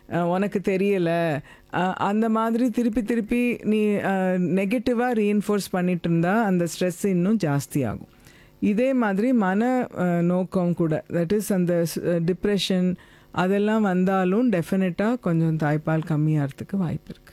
அஹ், உனக்கு தெரியல அஹ், அந்த மாதிரி திருப்பி திருப்பி நீ நெகட்டிவாக ரீஎன்ஃபோர்ஸ் பண்ணிட்டு இருந்தா அந்த ஸ்ட்ரெஸ் இன்னும் ஜாஸ்தி ஆகும் இதே மாதிரி மன அஹ், நோக்கம் கூட தட் இஸ் அந்த டிப்ரெஷன் அதெல்லாம் வந்தாலும் டெஃபினட்டாக கொஞ்சம் தாய்ப்பால் கம்மியாகிறதுக்கு வாய்ப்பு இருக்குது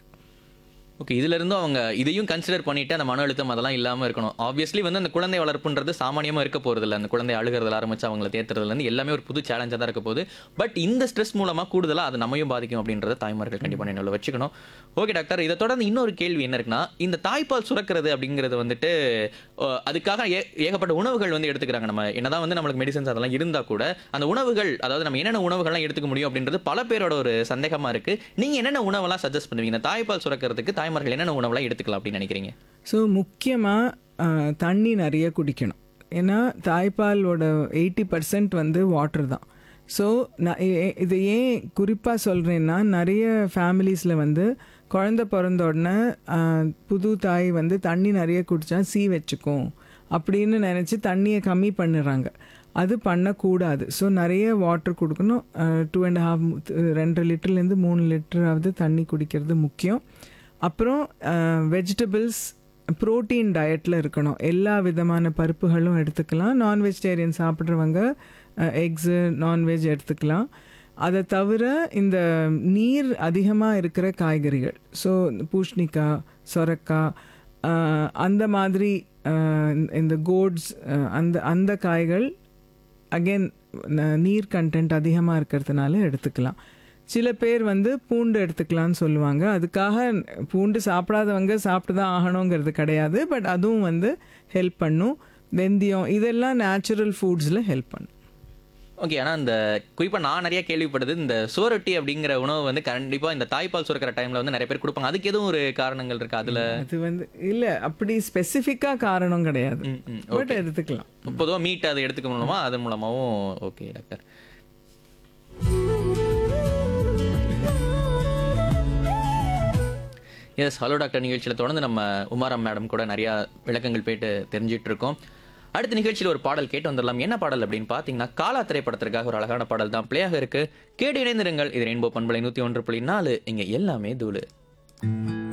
ஓகே இதுல இருந்தும் அவங்க இதையும் கன்சிடர் பண்ணிட்டு அந்த மன அழுத்தம் அதெல்லாம் இல்லாம இருக்கணும் ஆப்வியஸ்லி வந்து அந்த குழந்தை வளர்ப்புன்றது சாமானியமா இருக்க போறது இல்ல அந்த குழந்தை அழுகிறதுல ஆரம்பிச்சு அவங்கள தேத்துறதுல இருந்து எல்லாமே ஒரு புது சேலஞ்சா தான் இருக்க போகுது பட் இந்த ஸ்ட்ரெஸ் மூலமா கூடுதலா அது நம்மையும் பாதிக்கும் அப்படின்றத தாய்மார்கள் கண்டிப்பா நினைவுல வச்சுக்கணும் ஓகே டாக்டர் இதை தொடர்ந்து இன்னொரு கேள்வி என்ன இருக்குன்னா இந்த தாய்ப்பால் சுரக்கிறது அப்படிங்கிறது வந்துட்டு அஹ், அதுக்காக ஏ- ஏகப்பட்ட உணவுகள் வந்து எடுத்துக்கிறாங்க நம்ம என்னதான் வந்து நம்மளுக்கு மெடிசன்ஸ் அதெல்லாம் இருந்தா கூட அந்த உணவுகள் அதாவது நம்ம என்னென்ன உணவுகள்லாம் எடுத்துக்க முடியும் அப்படின்றது பல பேரோட ஒரு சந்தேகமா இருக்கு நீங்க என்னென்ன உணவெல்லாம் சஜஸ்ட் பண்ணுவீங்க இந்த தாய்ப்பால் சுரக்கிறதுக்கு தாய்மார்கள் என்னென்ன உணவெல்லாம் எடுத்துக்கலாம் அப்படின்னு நினைக்கிறீங்க ஸோ முக்கியமாக தண்ணி நிறைய குடிக்கணும் ஏன்னா தாய்ப்பாலோட எயிட்டி பர்சன்ட் வந்து வாட்டர் தான் ஸோ நான் இ- இ- இது ஏன் குறிப்பாக சொல்கிறேன்னா நிறைய ஃபேமிலிஸில் வந்து குழந்த பிறந்த உடனே ஆஹ், புது தாய் வந்து தண்ணி நிறைய குடித்தா சீ வச்சுக்கும் அப்படின்னு நினச்சி தண்ணியை கம்மி பண்ணுறாங்க அது பண்ணக்கூடாது ஸோ நிறைய வாட்டர் கொடுக்கணும் டூ அண்ட் ஹாஃப் ரெண்டரை லிட்டர்லேருந்து மூணு லிட்டராவது தண்ணி குடிக்கிறது முக்கியம் அப்புறம் வெஜிடபிள்ஸ் ப்ரோட்டீன் டயட்டில் இருக்கணும் எல்லா விதமான பருப்புகளும் எடுத்துக்கலாம் நான் வெஜிடேரியன் சாப்பிட்றவங்க எக்ஸு நான்வெஜ் எடுத்துக்கலாம் அதை தவிர இந்த நீர் அதிகமாக இருக்கிற காய்கறிகள் ஸோ பூஷ்ணிக்காய் சொரக்காய் அஹ், அந்த மாதிரி அஹ், இந்த கோட்ஸ் அந்த அந்த காய்கள் அகெயின் நீர் கண்டென்ட் அதிகமாக இருக்கிறதுனால எடுத்துக்கலாம் சில பேர் வந்து பூண்டு எடுத்துக்கலாம்னு சொல்லுவாங்க அதுக்காக பூண்டு சாப்பிடாதவங்க சாப்பிட்டு தான் ஆகணுங்கிறது கிடையாது பட் அதுவும் வந்து ஹெல்ப் பண்ணும் வெந்தயம் இதெல்லாம் நேச்சுரல் ஃபுட்ஸில் ஹெல்ப் பண்ணும் ஓகே ஆனால் இந்த குறிப்பாக நான் நிறைய கேள்விப்படுது இந்த சோரொட்டி அப்படிங்கிற உணவு வந்து கண்டிப்பாக இந்த தாய்ப்பால் சுரக்கிற டைமில் வந்து நிறைய பேர் கொடுப்பாங்க அதுக்கு எதுவும் ஒரு காரணங்கள் இருக்கு அதில் அது வந்து இல்லை அப்படி ஸ்பெசிஃபிக்காக காரணம் கிடையாது ம், ம், பட் எடுத்துக்கலாம் பொதுவாக மீட் அதை எடுத்துக்க மூலமா அது மூலமாகவும் okay doctor yes hello doctor நிகழ்ச்சியில் தொடர்ந்து நம்ம உமாராம் மேடம் கூட நிறையா விளக்கங்கள் போயிட்டு தெரிஞ்சிட்டு இருக்கோம் அடுத்த நிகழ்ச்சியில் ஒரு பாடல் கேட்டு வந்துடலாம் என்ன பாடல் அப்படின்னு பார்த்தீங்கன்னா காலா திரைப்படத்திற்காக ஒரு அழகான பாடல் தான் பிளேயாக இருக்கு கேடு இணைந்திருங்கள் இது ரெயின்போ பண்பலை நூற்றி ஒன்று புள்ளி நாலு இங்கே எல்லாமே தூளு